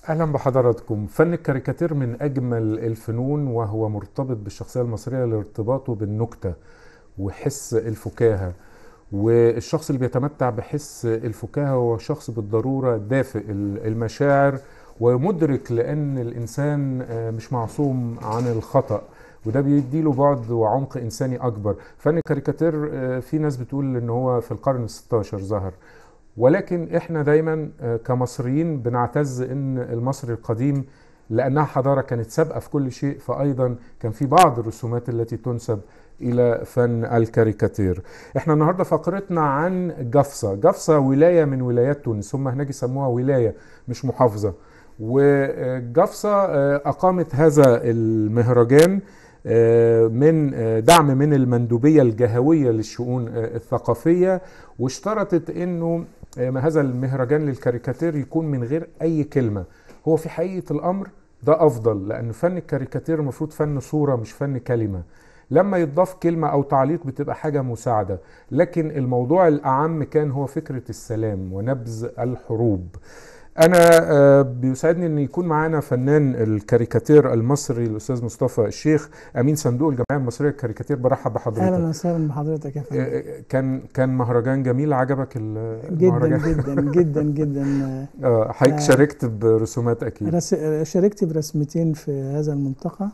اهلا بحضراتكم فن الكاريكاتير من اجمل الفنون وهو مرتبط بالشخصيه المصريه لارتباطه بالنكته وحس الفكاهه والشخص اللي بيتمتع بحس الفكاهه هو شخص بالضروره دافئ المشاعر ومدرك لان الانسان مش معصوم عن الخطا وده بيديله بعد وعمق انساني اكبر فن الكاريكاتير في ناس بتقول ان هو في القرن ال16 ظهر ولكن احنا دايما كمصريين بنعتز ان المصري القديم لانها حضاره كانت سابقه في كل شيء فايضا كان في بعض الرسومات التي تنسب الى فن الكاريكاتير احنا النهارده فقرتنا عن جفصه جفصه ولايه من ولايات تونس هم هناك يسموها ولايه مش محافظه وجفصه اقامت هذا المهرجان من دعم من المندوبية الجهوية للشؤون الثقافية واشترطت انه هذا المهرجان للكاريكاتير يكون من غير اي كلمة هو في حقيقة الامر ده افضل لان فن الكاريكاتير المفروض فن صورة مش فن كلمة لما يضاف كلمة او تعليق بتبقى حاجة مساعدة لكن الموضوع الاعم كان هو فكرة السلام ونبذ الحروب انا بيسعدني ان يكون معانا فنان الكاريكاتير المصري الاستاذ مصطفى الشيخ امين صندوق الجمعيه المصريه للكاريكاتير برحب بحضرتك اهلا وسهلا بحضرتك يا فندم كان كان مهرجان جميل عجبك المهرجان جدا جدا جدا جدا اه حضرتك شاركت برسومات اكيد رس... شاركت برسمتين في هذا الملتقى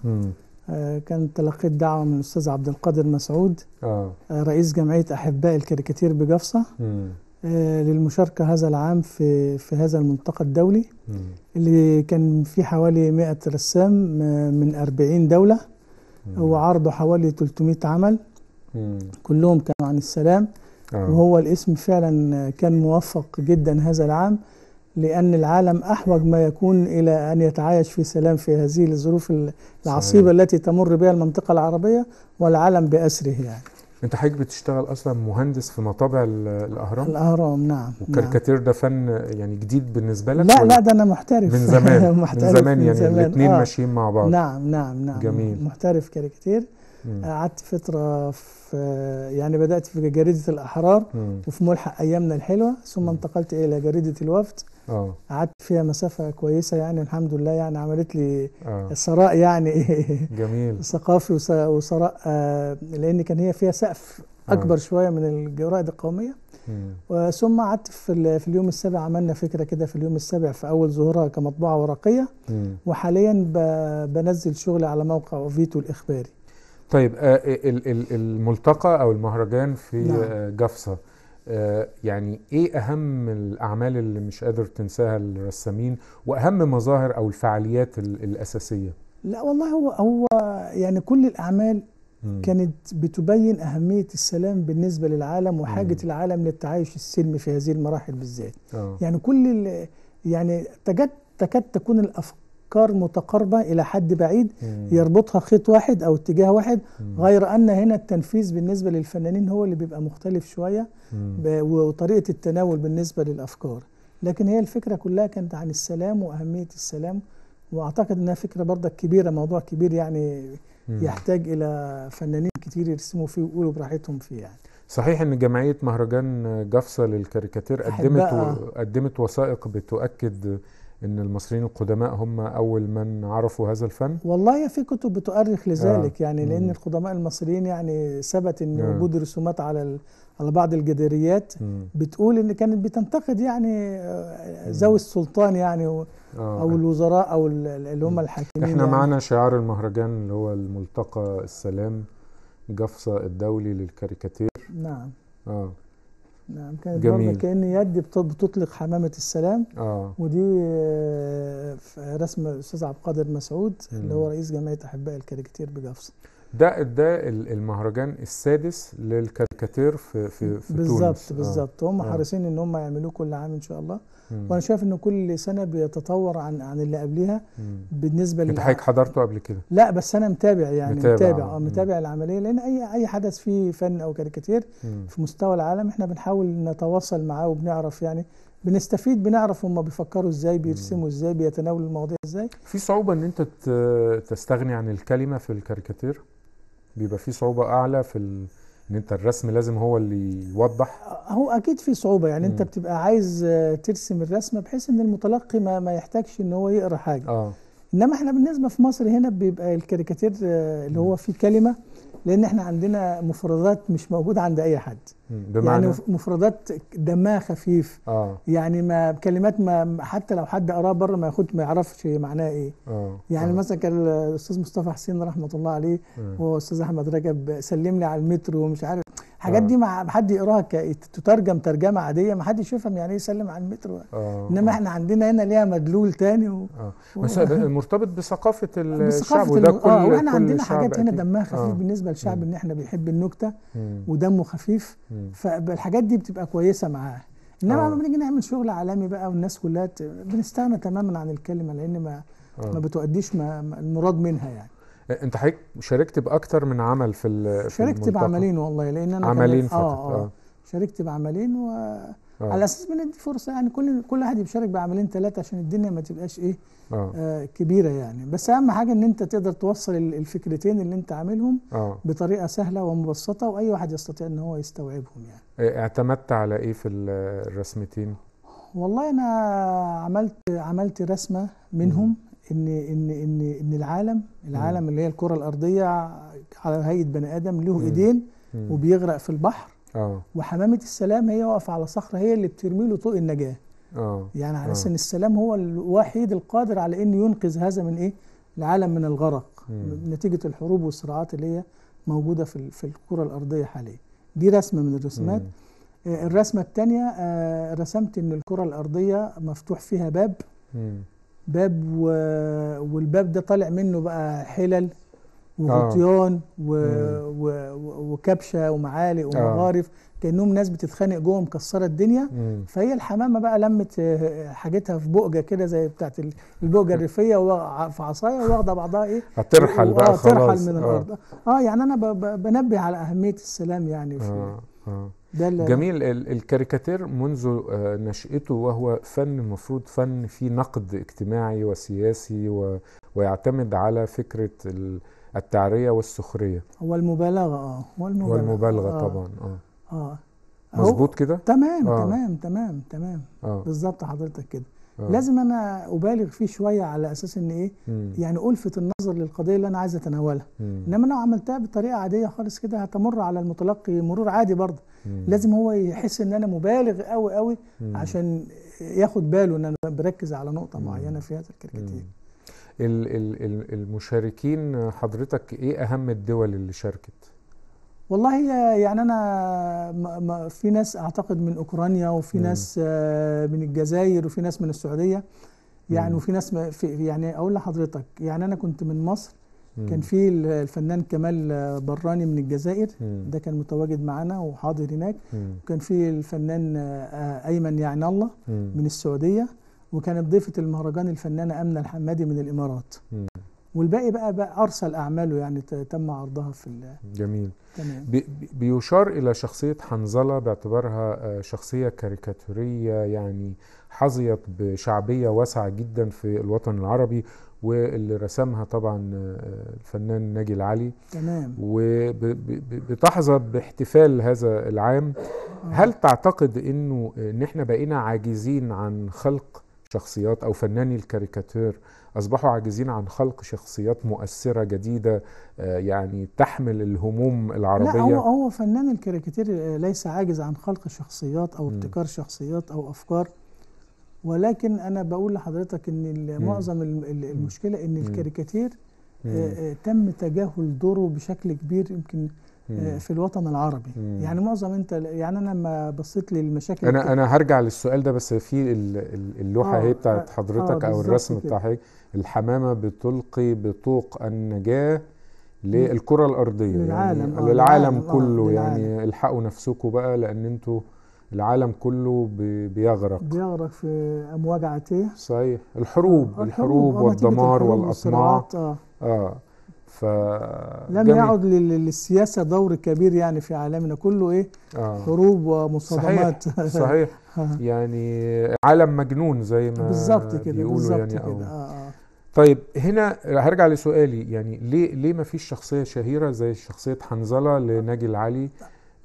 آه كان تلقيت دعوه من الاستاذ عبد القادر مسعود اه رئيس جمعيه احباء الكاريكاتير بجفصه مم. للمشاركة هذا العام في في هذا الملتقى الدولي مم. اللي كان فيه حوالي 100 رسام من 40 دولة مم. وعرضوا حوالي 300 عمل مم. كلهم كانوا عن السلام آه. وهو الاسم فعلا كان موفق جدا هذا العام لأن العالم أحوج ما يكون إلى أن يتعايش في سلام في هذه الظروف العصيبة صحيح. التي تمر بها المنطقة العربية والعالم بأسره يعني انت حضرتك بتشتغل اصلا مهندس في مطابع الاهرام الأهرام نعم والكاريكاتير ده فن يعني جديد بالنسبه لك لا ولا لا ده انا محترف من زمان محترف من زمان يعني زمان. الاثنين آه. ماشيين مع بعض نعم نعم نعم جميل. محترف كاريكاتير مم. قعدت فترة في يعني بدأت في جريدة الأحرار مم. وفي ملحق أيامنا الحلوة ثم انتقلت إلى جريدة الوفد اه قعدت فيها مسافة كويسة يعني الحمد لله يعني عملت لي اه ثراء يعني جميل ثقافي وث- وثراء آه، لأن كان هي فيها سقف آه. أكبر شوية من الجرائد القومية مم. وثم قعدت في, ال- في اليوم السابع عملنا فكرة كده في اليوم السابع في أول ظهورها كمطبوعة ورقية مم. وحاليا ب- بنزل شغل على موقع فيتو الإخباري طيب آه، ال- ال- الملتقى او المهرجان في نعم. آه، جفصة آه، يعني ايه اهم الاعمال اللي مش قادر تنساها الرسامين واهم مظاهر او الفعاليات ال- الاساسيه لا والله هو هو يعني كل الأعمال مم. كانت بتبين أهمية السلام بالنسبة للعالم وحاجة مم. العالم للتعايش السلمي في هذه المراحل بالذات اه يعني كل ال- يعني تكاد تكاد تكون الأفكار متقاربة إلى حد بعيد مم. يربطها خيط واحد أو اتجاه واحد مم. غير أن هنا التنفيذ بالنسبة للفنانين هو اللي بيبقى مختلف شوية مم. ب- وطريقة التناول بالنسبة للأفكار لكن هي الفكرة كلها كانت عن السلام وأهمية السلام وأعتقد أنها فكرة برضك كبيرة موضوع كبير يعني مم. يحتاج إلى فنانين كتير يرسموا فيه ويقولوا براحتهم فيه يعني صحيح ان جمعيه مهرجان جفصة للكاريكاتير قدمت أحبها. و... قدمت وثائق بتؤكد ان المصريين القدماء هم اول من عرفوا هذا الفن والله في كتب بتؤرخ لذلك آه. يعني لأن مم. القدماء المصريين يعني ثبت أن آه. وجود رسومات على ال- على بعض الجداريات مم. بتقول ان كانت بتنتقد يعني آه، ذوي السلطان يعني و- آه. او الوزراء او ال- اللي هم مم. الحاكمين احنا يعني. معانا شعار المهرجان اللي هو الملتقى السلام جفصة الدولي للكاريكاتير نعم اه نعم كانت جميل. برضه كأن يد بت- بتطلق حمامة السلام اه ودي آه، في رسم الأستاذ عبد القادر مسعود اللي مم. هو رئيس جمعية أحباء الكاريكاتير بجفصة ده ده ال- المهرجان السادس للكاريكاتير في في في بالظبط تونس بالظبط هم آه. حريصين ان هم يعملوه كل عام ان شاء الله آه. مم. وانا شايف ان كل سنه بيتطور عن عن اللي قبليها مم. بالنسبه انت لل حضرتك حضرته قبل كده لا بس انا متابع يعني متابع، متابع آه. اه مم. متابع العمليه لان اي اي حدث فيه فن او كاريكاتير مم. في مستوى العالم احنا بنحاول نتواصل معاه وبنعرف يعني بنستفيد بنعرف هم بيفكروا ازاي بيرسموا ازاي بيتناولوا المواضيع ازاي في صعوبة ان انت ت- تستغني عن الكلمة في الكاريكاتير بيبقى في صعوبة اعلى في ال... ان انت الرسم لازم هو اللي يوضح هو اكيد في صعوبه يعني انت مم. بتبقى عايز آه، ترسم الرسمه بحيث ان المتلقي ما, ما يحتاجش ان هو يقرا حاجه اه انما احنا بالنسبه في مصر هنا بيبقى الكاريكاتير آه، اللي هو فيه كلمه لان احنا عندنا مفردات مش موجوده عند اي حد مم. يعني بمعنى مف- مفردات دمها خفيف اه يعني ما كلمات ما حتى لو حد قراها بره ما ياخد ما يعرفش معناها ايه اه يعني آه. مثلا كان الاستاذ مصطفى حسين رحمه الله عليه آه. واستاذ احمد رجب سلم لي على المترو ومش عارف الحاجات آه. دي مع حد يقراها ك- تترجم ترجمه عاديه ما حدش يفهم يعني ايه يسلم على المترو اه انما آه. احنا عندنا هنا ليها مدلول تاني و... اه و- بس مرتبط بثقافة الشعب بثقافه وده الم... كل اه واحنا كل عندنا شعب حاجات هنا أكيد. دمها خفيف آه. بالنسبه للشعب مم. ان احنا بيحب النكته مم. ودمه خفيف مم. فالحاجات دي بتبقى كويسه معاه انما آه. لما بنيجي نعمل شغل عالمي بقى والناس كلها ت... بنستغنى تماما عن الكلمه لان ما ما آه. بتؤديش ما... ما المراد منها يعني انت حضرتك شاركت باكتر من عمل في ال- في شاركت الملتقى. بعملين والله لان انا عملين كمان- فقط اه اه اه شاركت بعملين و... آه. على اساس بندي فرصه يعني كل كل واحد يشارك بعملين ثلاثه عشان الدنيا ما تبقاش ايه اه آه كبيره يعني بس اهم حاجه ان انت تقدر توصل ال- الفكرتين اللي انت عاملهم اه بطريقه سهله ومبسطه واي واحد يستطيع ان هو يستوعبهم يعني اه، اعتمدت على ايه في ال- الرسمتين والله انا عملت عملت رسمه منهم ان ان ان ان العالم العالم اللي هي الكره الارضيه على هيئه بني ادم له مم. ايدين مم. وبيغرق في البحر اه وحمامه السلام هي واقفه على صخره هي اللي بترمي له طوق النجاه اه يعني على آه. اساس ان السلام هو الوحيد القادر على انه ينقذ هذا من ايه العالم من الغرق مم. نتيجه الحروب والصراعات اللي هي موجوده في ال- في الكره الارضيه حاليا دي رسمه من الرسومات مم. آه، الرسمه الثانيه رسمت ان الكره الارضيه مفتوح فيها باب مم. باب و... والباب ده طالع منه بقى حلل وغطيان و... مم. و... و... وكبشه ومعالق ومغارف كانهم ناس بتتخانق جوه مكسره الدنيا مم. فهي الحمامه بقى لمت آه، حاجتها في بؤجه كده زي بتاعت ال- البؤجه الريفيه وع- في عصايه واخده بعضها ايه هترحل و- بقى آه، خلاص ترحل من آه. الارض اه يعني انا ب... ب... بنبه على اهميه السلام يعني في اه اه ده اللي- جميل ال- الكاريكاتير منذ آه، نشأته وهو فن المفروض فن فيه نقد اجتماعي وسياسي و- ويعتمد على فكرة ال- التعرية والسخرية هو المبالغه اه هو المبالغه والمبالغة آه. طبعا اه اه هو- مظبوط كده تمام آه. تمام تمام تمام اه بالظبط حضرتك كده آه. لازم انا ابالغ فيه شويه على اساس ان ايه مم. يعني الفت النظر للقضيه اللي انا عايز اتناولها مم. انما لو عملتها بطريقه عاديه خالص كده هتمر على المتلقي مرور عادي برضه مم. لازم هو يحس ان انا مبالغ قوي قوي مم. عشان ياخد باله ان انا بركز على نقطه مم. معينه في هذا الكاريكاتير مم. ال- ال- ال- المشاركين حضرتك ايه اهم الدول اللي شاركت والله هي يعني انا ما ما في ناس اعتقد من اوكرانيا وفي مم. ناس آه، من الجزائر وفي ناس من السعوديه يعني مم. وفي ناس ما- في يعني اقول لحضرتك يعني انا كنت من مصر مم. كان في الفنان كمال براني من الجزائر مم. ده كان متواجد معانا وحاضر هناك مم. وكان في الفنان آه، ايمن يعني الله مم. من السعوديه وكانت ضيفه المهرجان الفنانه امنه الحمادي من الامارات مم. والباقي بقى, بقى ارسل اعماله يعني ت- تم عرضها في ال- جميل تمام بي- بي- بيشار إلى شخصية حنظلة باعتبارها آه، شخصية كاريكاتورية يعني حظيت بشعبية واسعة جدا في الوطن العربي واللي رسمها طبعا آه، الفنان ناجي العلي تمام وبتحظى باحتفال هذا العام هل تعتقد انه ان احنا بقينا عاجزين عن خلق شخصيات او فناني الكاريكاتير اصبحوا عاجزين عن خلق شخصيات مؤثره جديده آه، يعني تحمل الهموم لا هو العربيه هو فنان الكاريكاتير آه، ليس عاجز عن خلق شخصيات او مم. ابتكار شخصيات او افكار ولكن انا بقول لحضرتك ان ال- مم. معظم ال- ال- المشكله ان مم. الكاريكاتير مم. آه، آه، تم تجاهل دوره بشكل كبير يمكن آه، مم. في الوطن العربي مم. يعني معظم انت يعني انا لما بصيت للمشاكل انا الك- انا هرجع للسؤال ده بس في ال- ال- اللوحه آه، هي بتاعت آه، حضرتك آه، او بالظبط الرسم كده. بتاع حضرتك الحمامه بتلقي بطوق النجاه للكره الارضيه للعالم، يعني آه، للعالم للعالم، آه، كله للعالم. يعني الحقوا نفسكم بقى لان انتوا العالم كله بي- بيغرق بيغرق في امواج عاتيه صحيح الحروب آه، الحروب آه، نتيجة والدمار الحروب والاطماع والصراعات، اه اه ف لم جميل. يعد لل- للسياسه دور كبير يعني في عالمنا كله ايه آه. حروب ومصادمات صحيح آه. يعني عالم مجنون زي ما بالظبط كده بيقولوا بالظبط يعني كده أو اه اه طيب هنا هرجع لسؤالي يعني ليه ليه ما فيش شخصيه شهيره زي شخصيه حنظله لناجي العلي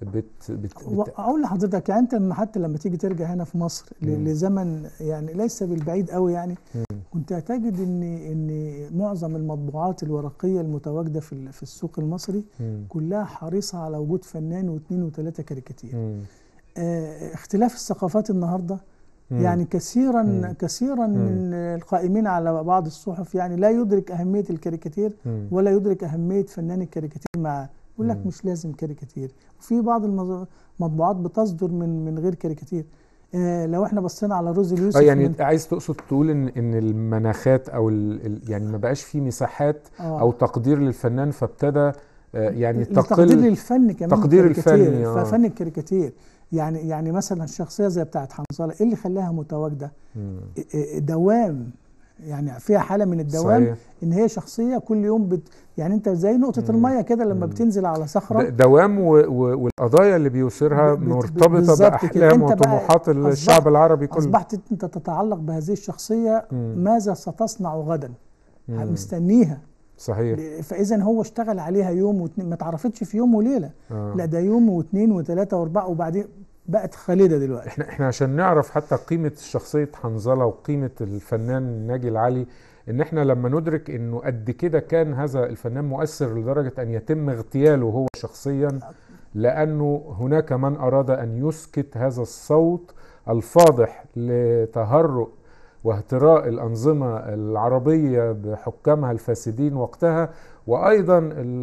بت بت, و- بت اقول لحضرتك يعني انت لما حتى لما تيجي ترجع هنا في مصر ل- مم. لزمن يعني ليس بالبعيد قوي يعني مم. كنت هتجد ان ان معظم المطبوعات الورقيه المتواجده في ال- في السوق المصري مم. كلها حريصه على وجود فنان واثنين وثلاثه كاريكاتير مم. آه، اختلاف الثقافات النهارده مم. يعني كثيرا مم. كثيرا مم. من القائمين على بعض الصحف يعني لا يدرك اهميه الكاريكاتير مم. ولا يدرك اهميه فنان الكاريكاتير معاه يقول لك مم. مش لازم كاريكاتير وفي بعض المز- المطبوعات بتصدر من من غير كاريكاتير آه لو احنا بصينا على روزي اليوسف اه يعني من عايز تقصد تقول ان ان المناخات او ال ال يعني ما بقاش في مساحات آه او تقدير للفنان فابتدى آه، يعني التقدير تقل للفن كمان تقدير الكاريكاتير، الفني، آه. ففن الكاريكاتير يعني يعني مثلا الشخصيه زي بتاعت حنظله ايه اللي خلاها متواجده؟ مم. إيه- إيه دوام يعني فيها حاله من الدوام صحيح ان هي شخصيه كل يوم بت يعني انت زي نقطه مم. الميه كده لما مم. بتنزل على صخره د- دوام و و والقضايا اللي بيثيرها ب- بت- مرتبطه بالظبط كده. باحلام أنت بقى وطموحات أصبحت- الشعب العربي كله اصبحت انت تتعلق بهذه الشخصيه مم. ماذا ستصنع غدا مم. مستنيها صحيح فاذا هو اشتغل عليها يوم واثنين ما اتعرفتش في يوم وليله آه. لا ده يوم واثنين وثلاثه واربعه وبعدين بقت خالده دلوقتي احنا احنا عشان نعرف حتى قيمة شخصية حنظلة وقيمة الفنان ناجي العلي ان احنا لما ندرك انه قد كده كان هذا الفنان مؤثر لدرجة ان يتم اغتياله هو شخصيا لانه هناك من اراد ان يسكت هذا الصوت الفاضح لتهرؤ واهتراء الأنظمة العربية بحكامها الفاسدين وقتها وأيضا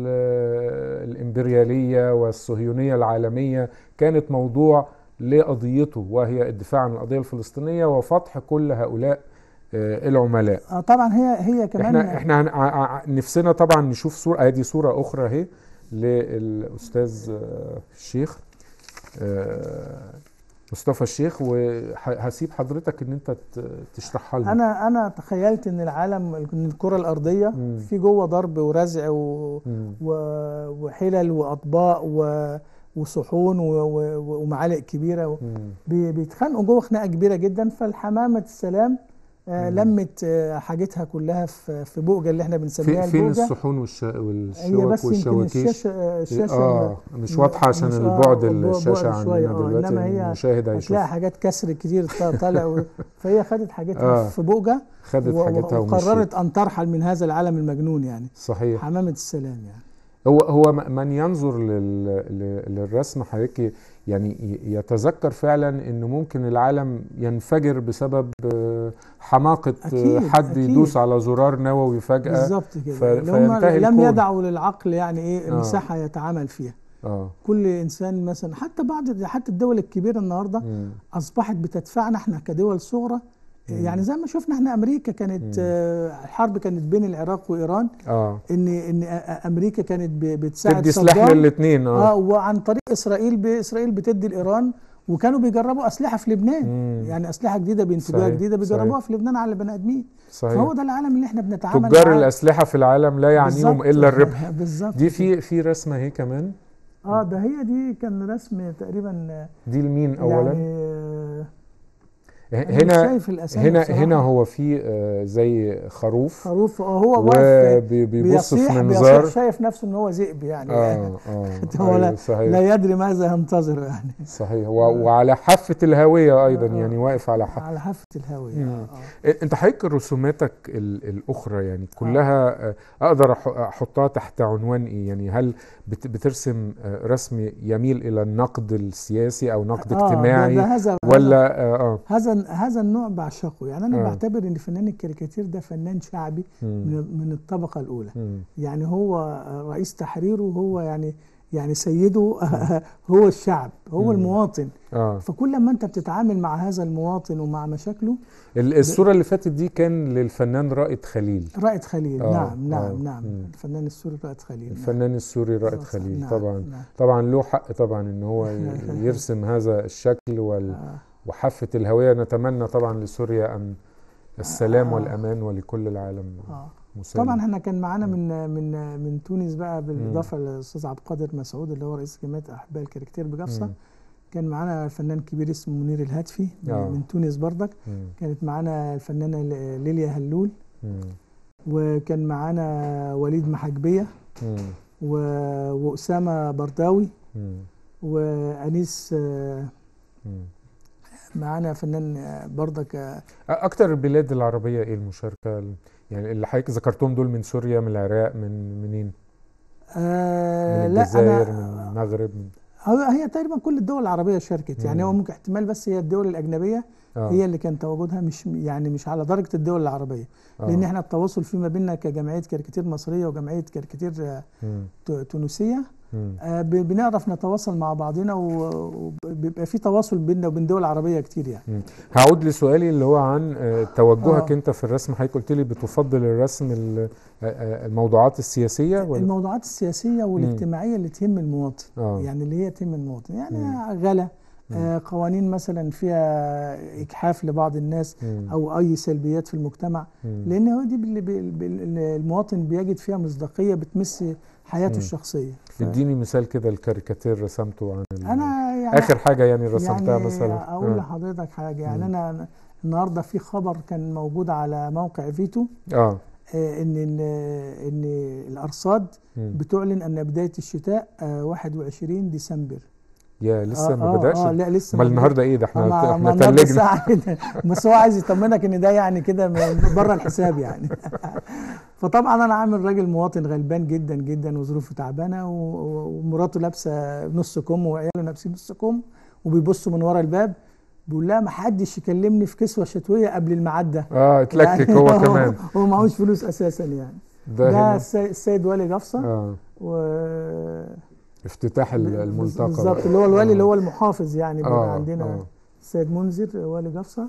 ال- الإمبريالية والصهيونية العالمية كانت موضوع لقضيته وهي الدفاع عن القضية الفلسطينية وفتح كل هؤلاء آه، العملاء آه طبعا هي هي كمان احنا احنا هن- ع- ع- نفسنا طبعا نشوف صورة ادي صورة اخرى اهي للاستاذ آه، الشيخ آه، مصطفى الشيخ وهسيب حضرتك ان انت ت- تشرحها لنا انا انا تخيلت ان العالم ان الكره الارضيه مم. في جوه ضرب ورزع و... مم. و- وحلل واطباق و... وصحون و... و... ومعالق كبيره و... مم. بي- بيتخانقوا جوه خناقه كبيره جدا فالحمامه السلام آه مم. لمت آه حاجتها كلها في في بوجه اللي احنا بنسميها في فين البوجه الصحون والش... هي والشوك بس يمكن والشواكيش الشاشه آه، الشاشه اه مش واضحه عشان مش- آه، البعد بعد الشاشه شوية، عننا آه، دلوقتي إنما هي المشاهد هيشوف هتلاقي حاجات كسر كتير طا- طالع و... فهي خدت حاجتها آه. في بوجه خدت و- حاجتها ومشيت وقررت ان ترحل من هذا العالم المجنون يعني صحيح حمامه السلام يعني هو هو م- من ينظر لل... ل- للرسم حضرتك يعني ي- يتذكر فعلا انه ممكن العالم ينفجر بسبب آه، حماقه آه، أكيد، حد أكيد. يدوس على زرار نووي فجاه بالظبط كده ف- اللي هم فينتهي لم الكون. يدعوا للعقل يعني ايه آه. مساحه يتعامل فيها اه كل انسان مثلا حتى بعض حتى الدول الكبيره النهارده مم. اصبحت بتدفعنا احنا كدول صغرى مم. يعني زي ما شفنا احنا امريكا كانت مم. آه، الحرب كانت بين العراق وايران اه ان ان آه، امريكا كانت ب- بتساعد تدي سلاح صدام للاثنين اه اه وعن طريق اسرائيل باسرائيل بتدي لايران وكانوا بيجربوا اسلحه في لبنان مم. يعني اسلحه جديده بينتجوها صحيح، جديده بيجربوها صحيح. في لبنان على البني ادمين صحيح فهو ده العالم اللي احنا بنتعامل تجار معاه. الاسلحه في العالم لا يعنيهم بالظبط. الا الربح بالظبط دي في في رسمه اهي كمان اه ده هي دي كان رسم تقريبا آه، دي لمين اولا يعني آه، أنا مش هنا شايف الاسامي هنا بصراحة. هنا هو في آه، زي خروف خروف آه، هو واقف وبيبص في بيصيح منظار بيصيح شايف نفسه ان هو ذئب يعني اه اه هو لا- أيوة صحيح لا يدري ماذا ينتظر يعني صحيح و- وعلى حافه الهويه ايضا آه. يعني واقف على حافه على حافه الهاويه مم. آه. آه. انت حضرتك رسوماتك ال- الاخرى يعني كلها آه، اقدر أح- احطها تحت عنوان ايه يعني هل بت- بترسم آه، رسم يميل الى النقد السياسي او نقد آه، ده- اجتماعي ده هذا ولا اه اه هذا هذا النوع بعشقه يعني انا آه. بعتبر ان فنان الكاريكاتير ده فنان شعبي مم. من من الطبقه الاولى مم. يعني هو رئيس تحريره هو يعني يعني سيده هو الشعب هو مم. المواطن اه فكل ما انت بتتعامل مع هذا المواطن ومع مشاكله ال- الصوره اللي فاتت دي كان للفنان رائد خليل رائد خليل آه، نعم آه، نعم نعم مم. الفنان السوري رائد خليل نعم. الفنان السوري رائد صح، خليل نعم، طبعا نعم. طبعا له حق طبعا ان هو ي- يرسم هذا الشكل وال آه. وحافه الهويه نتمنى طبعا لسوريا ان السلام آه. والامان ولكل العالم آه. مسلم طبعا احنا كان معانا من من من تونس بقى بالاضافه للاستاذ عبد القادر مسعود اللي هو رئيس جمعيه احباء الكاريكاتير بجفصه مم. كان معانا فنان كبير اسمه منير الهاتفي من, آه. من تونس بردك مم. كانت معانا الفنانه ل- ليليا هلول مم. وكان معانا وليد محجبيه مم. و- واسامه برداوي مم. وانيس آه، مم. معانا فنان آه، برضك آه، اكتر البلاد العربيه ايه المشاركه يعني اللي حضرتك ذكرتهم دول من سوريا من العراق من منين آه من لا الجزائر انا من المغرب من هو- هي تقريبا كل الدول العربيه شاركت يعني مم. هو ممكن احتمال بس هي الدول الاجنبيه اه هي اللي كان تواجدها مش يعني مش على درجه الدول العربيه آه. لان احنا التواصل فيما بيننا كجمعيه كاريكاتير مصريه وجمعيه كاريكاتير آه، مم. ت- تونسيه مم. آه، ب- بنعرف نتواصل مع بعضنا و- وبيبقى في تواصل بيننا وبين دول عربيه كتير يعني هعود لسؤالي اللي هو عن آه، توجهك آه. انت في الرسم حضرتك قلت لي بتفضل الرسم ال- آه، آه، الموضوعات السياسيه ولا الموضوعات السياسيه والاجتماعيه اللي تهم المواطن اه يعني اللي هي تهم المواطن يعني مم. غلا مم. آه، قوانين مثلا فيها اجحاف لبعض الناس مم. او اي سلبيات في المجتمع مم. لان هو دي اللي بي- بي- المواطن بيجد فيها مصداقيه بتمس حياته مم. الشخصيه ف- اديني مثال كده الكاريكاتير رسمته عن ال- انا يعني اخر حاجه يعني رسمتها يعني مثلا اقول آه. لحضرتك حاجه يعني مم. انا النهارده في خبر كان موجود على موقع فيتو اه آه، ان ال- ان الارصاد مم. بتعلن ان بدايه الشتاء آه، 21 ديسمبر يا لسه آه، ما آه، بداش اه لا لسه امال ما النهارده ايه ده احنا ما ما احنا النهارده تلجنا الساعه كده بس هو عايز يطمنك ان ده يعني كده من بره الحساب يعني فطبعا انا عامل راجل مواطن غلبان جدا جدا وظروفه تعبانه و- و- ومراته لابسه نص كم وعياله لابسين نص كم وبيبصوا من ورا الباب بيقول لها ما حدش يكلمني في كسوه شتويه قبل الميعاد ده اه اتلكك هو كمان هو معهوش فلوس اساسا يعني ده ده هنا السي- السيد والي جفصه اه و افتتاح ال- الملتقى بالظبط بقى. اللي هو الوالي آه. اللي هو المحافظ يعني بيبقى اه عندنا اه السيد منذر والي جفصه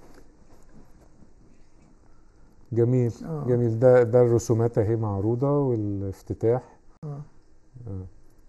جميل آه. جميل ده ده الرسومات اهي معروضه والافتتاح آه. آه.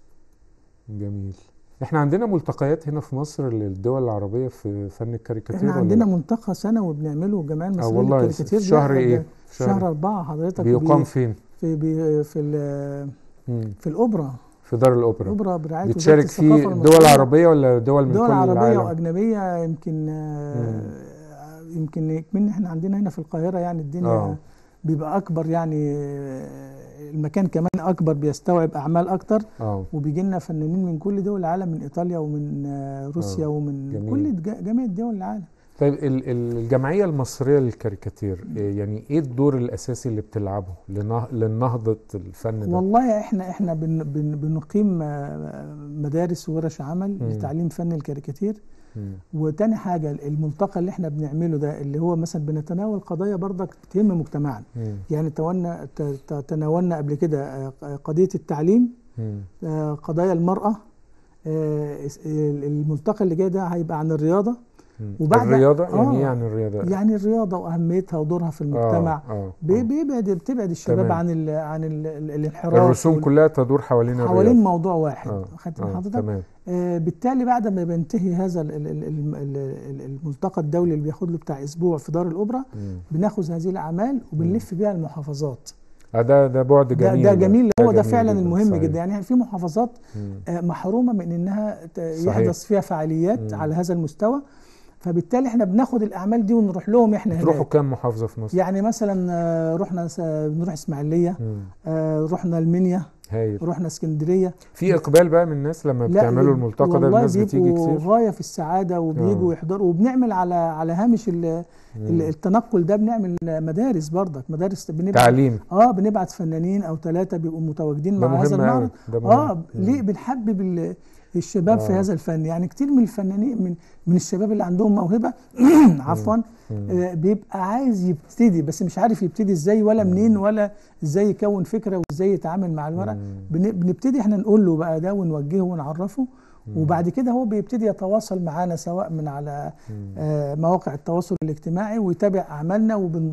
جميل احنا عندنا ملتقيات هنا في مصر للدول العربيه في فن الكاريكاتير احنا ولا عندنا لا؟ منتخب سنوي بنعمله الجمعيه اه المصريه والله للكاريكاتير في ده- شهر ده ايه؟ في في شهر أربعة حضرتك بيقام بي- فين؟ في بي في ال- مم. في الأوبرا في دار الاوبرا الأوبرا برعاية بتشارك وزارة فيه الثقافة دول المصرية. عربيه ولا دول من دول كل عربية العالم؟ وأجنبية يمكن آه، يمكن من احنا عندنا هنا في القاهرة يعني الدنيا آه. بيبقى أكبر يعني آه، المكان كمان أكبر بيستوعب أعمال أكتر اه وبيجي لنا فنانين من كل دول العالم من إيطاليا ومن آه، روسيا آه، ومن جميل. كل الج- جميع دول العالم طيب ال- ال- الجمعيه المصريه للكاريكاتير إيه يعني ايه الدور الاساسي اللي بتلعبه لنه- لنهضه الفن ده؟ والله احنا احنا بن بن بنقيم آه، مدارس وورش عمل مم. لتعليم فن الكاريكاتير مم. وتاني حاجة الملتقى اللي احنا بنعمله ده اللي هو مثلا بنتناول قضايا برضك تهم مجتمعنا مم. يعني تولنا ت- ت- تناولنا قبل كده آه، قضية التعليم مم. آه، قضايا المرأة آه، اس- الملتقى اللي جاي ده هيبقى عن الرياضة مم. وبعد- الرياضه يعني آه. ايه يعني الرياضه؟ يعني الرياضة وأهميتها ودورها في المجتمع اه اه بي- آه. بيبعد بتبعد الشباب تمام. عن ال عن ال ال الانحراف الرسوم وال- كلها تدور حوالين حوالين الرياضه موضوع واحد اه خدت آه. حضرتك تمام آه، بالتالي بعد ما بينتهي هذا ال- ال- ال- ال- ال- الملتقى الدولي اللي بياخد له بتاع اسبوع في دار الاوبرا مم. بناخذ هذه الاعمال وبنلف بيها المحافظات آه ده ده بعد ده جميل ده جميل هو ده جميل فعلا جداً، المهم صحيح. جدا يعني في محافظات مم. آه، محرومه من انها ت- صحيح. يحدث فيها فعاليات مم. على هذا المستوى فبالتالي احنا بناخد الاعمال دي ونروح لهم احنا تروحوا هناك كام محافظه في مصر؟ يعني مثلا آه، رحنا س- بنروح اسماعيليه مم. آه، رحنا المنيا هايل رحنا اسكندريه في اقبال بقى من الناس لما لا، بتعملوا الملتقى ده والله الناس بتيجي بيبقوا كتير غايه في السعاده وبيجوا آه. يحضروا وبنعمل على على هامش ال- ال- مم. التنقل ده بنعمل مدارس برضك مدارس بنبعت تعليم اه بنبعت فنانين او ثلاثه بيبقوا متواجدين ده مع هذا مهم قوي المعرض ده مهم اه مم. ليه بنحبب ال- الشباب في آه. هذا الفن يعني كتير من الفنانين من من الشباب اللي عندهم موهبه عفوا مم. آه بيبقى عايز يبتدي بس مش عارف يبتدي ازاي ولا مم. منين ولا ازاي يكون فكره وازاي يتعامل مع الورق مم. بن- بنبتدي احنا نقول له بقى ده ونوجهه ونعرفه مم. وبعد كده هو بيبتدي يتواصل معانا سواء من على مم. آه، مواقع التواصل الاجتماعي ويتابع اعمالنا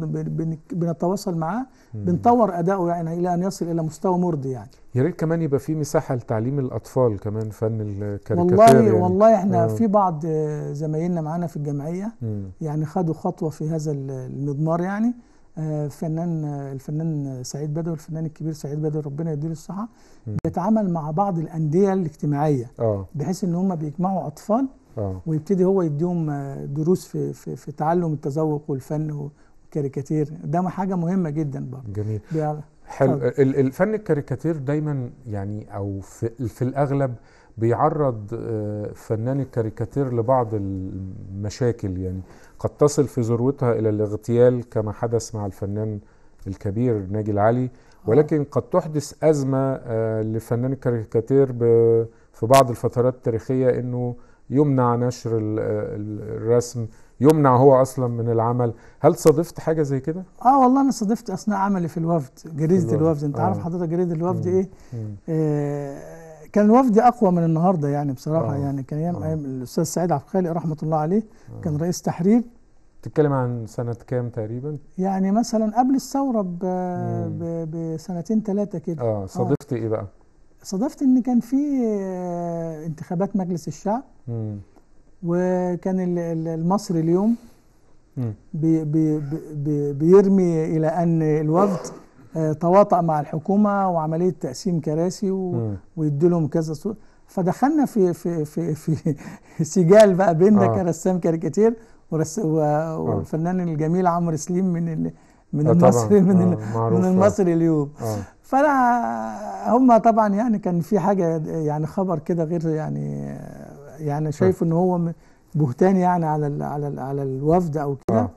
وبنتواصل معاه مم. بنطور اداؤه يعني الى ان يصل الى مستوى مرضي يعني يا ريت كمان يبقى في مساحه لتعليم الاطفال كمان فن الكاريكاتير والله يعني. والله احنا آه. في بعض آه، زمايلنا معانا في الجمعيه مم. يعني خدوا خطوه في هذا ال- المضمار يعني آه، فنان آه، الفنان سعيد بدوي الفنان الكبير سعيد بدوي ربنا يديله الصحه مم. بيتعامل مع بعض الانديه الاجتماعيه اه بحيث ان هم بيجمعوا اطفال اه ويبتدي هو يديهم آه، دروس في في, في تعلم التذوق والفن والكاريكاتير ده حاجه مهمه جدا برضه جميل بيع- حلو اتفضل. ال- الفن الكاريكاتير دايما يعني او في, في الاغلب بيعرض آه، فنان الكاريكاتير لبعض المشاكل يعني قد تصل في ذروتها الى الاغتيال كما حدث مع الفنان الكبير ناجي العلي ولكن قد تحدث ازمه آه، لفنان الكاريكاتير ب- في بعض الفترات التاريخيه انه يمنع نشر ال- ال- الرسم يمنع هو اصلا من العمل هل صادفت حاجه زي كده اه والله انا صادفت اثناء عملي في الوفد جريده الوفد، الوفد انت عارف آه. حضرتك جريده الوفد مم. ايه مم. آه كان الوفد اقوى من النهارده يعني بصراحه آه. يعني كان ايام آه. ايام الاستاذ سعيد عبد الخالق رحمه الله عليه كان آه. رئيس تحرير تتكلم عن سنه كام تقريبا يعني مثلا قبل الثوره ب- مم. ب- بسنتين ثلاثه كده اه صادفت ايه بقى صادفت ان كان في آه، انتخابات مجلس الشعب مم. وكان ال- ال- المصري اليوم مم. بي بي بي بيرمي الى ان الوفد آه، تواطأ مع الحكومه وعمليه تقسيم كراسي و- مم. ويدوا لهم كذا صوت فدخلنا في في في في سجال بقى بيننا آه. كرسام كاريكاتير ورس و- والفنان الجميل عمرو سليم من ال من آه طبعاً. المصري من ال- آه، معروف. من المصري اليوم اه فانا هم طبعا يعني كان في حاجه يعني خبر كده غير يعني يعني شايف ان هو م- بهتان يعني على ال على ال على الوفد او كده آه.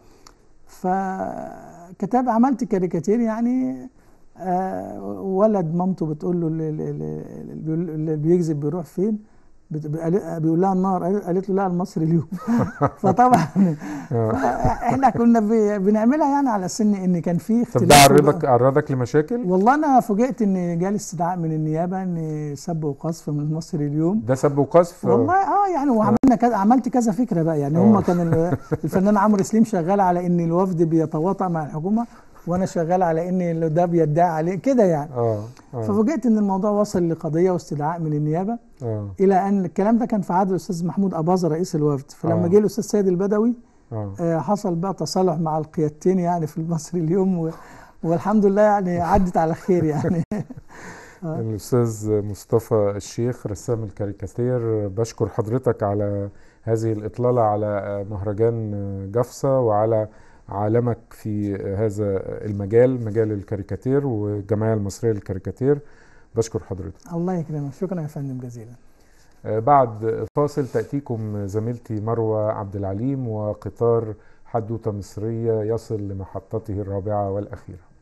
فكتاب عملت كاريكاتير يعني آه ولد مامته بتقول له اللي, اللي, اللي- اللي بيكذب بيروح فين بت- بيقول- بيقول لها النار قال- قالت له لا المصري اليوم فطبعا آه. احنا كنا بي- بنعملها يعني على سن ان كان في طب ده اختلاف عرضك عرضك لمشاكل والله انا فوجئت ان جالي استدعاء من النيابه ان سب وقذف من المصري اليوم ده سب وقذف والله اه يعني وعملنا كذا عملت كذا فكره بقى يعني هم آه. كان ال- الفنان عمرو سليم شغال على ان الوفد بيتواطأ مع الحكومه وانا شغال على ان اللي ده بيدعي عليه كده يعني اه اه ففوجئت ان الموضوع وصل لقضيه واستدعاء من النيابه اه الى ان الكلام ده كان في عهد الاستاذ محمود اباظه رئيس الوفد فلما آه. جه الاستاذ سيد البدوي اه آه، حصل بقى تصالح مع القيادتين يعني في المصري اليوم و... والحمد لله يعني عدت على خير يعني الأستاذ مصطفى الشيخ رسام الكاريكاتير بشكر حضرتك على هذه الإطلالة على مهرجان جفصة وعلى عالمك في هذا المجال مجال الكاريكاتير والجمعية المصرية للكاريكاتير بشكر حضرتك الله يكرمك شكرا يا فندم جزيلا بعد فاصل تأتيكم زميلتي مروة عبد العليم وقطار حدوتة مصرية يصل لمحطته الرابعة والأخيرة